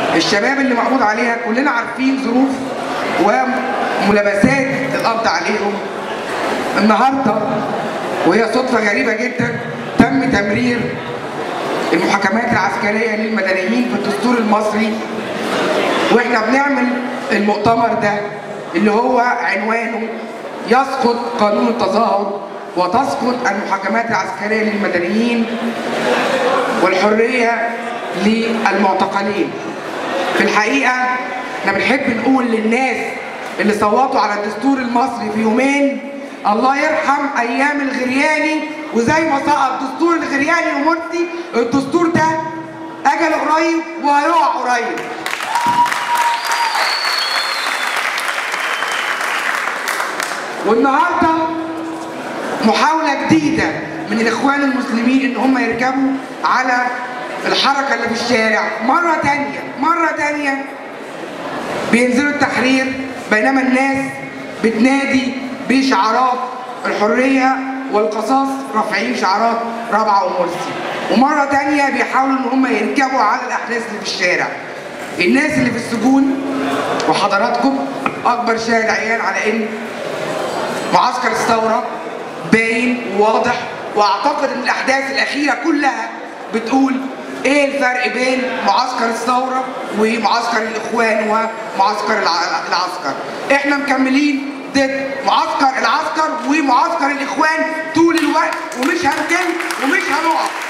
الشباب اللي مقبوض عليها كلنا عارفين ظروف وملابسات القبض عليهم النهارده وهي صدفه غريبه جدا تم تمرير المحاكمات العسكريه للمدنيين في الدستور المصري واحنا بنعمل المؤتمر ده اللي هو عنوانه يسقط قانون التظاهر وتسقط المحاكمات العسكريه للمدنيين والحريه للمعتقلين. في الحقيقه احنا بنحب نقول للناس اللي صوتوا على الدستور المصري في يومين الله يرحم ايام الغرياني وزي ما سقط دستور الغرياني ومرسي الدستور ده اجل قريب وهيقع قريب. والنهارده محاولة جديدة من الإخوان المسلمين إن هم يركبوا على الحركة اللي في الشارع مرة تانية مرة تانية بينزلوا التحرير بينما الناس بتنادي بشعارات الحرية والقصاص رافعين شعارات رابعة ومرسي ومرة تانية بيحاولوا إن هم يركبوا على الأحداث اللي في الشارع الناس اللي في السجون وحضراتكم أكبر شاهد عيان على إن معسكر الثورة باين وواضح واعتقد ان الاحداث الاخيره كلها بتقول ايه الفرق بين معسكر الثوره ومعسكر الاخوان ومعسكر الع- العسكر احنا مكملين ضد معسكر العسكر ومعسكر الاخوان طول الوقت ومش هنكل ومش هنقف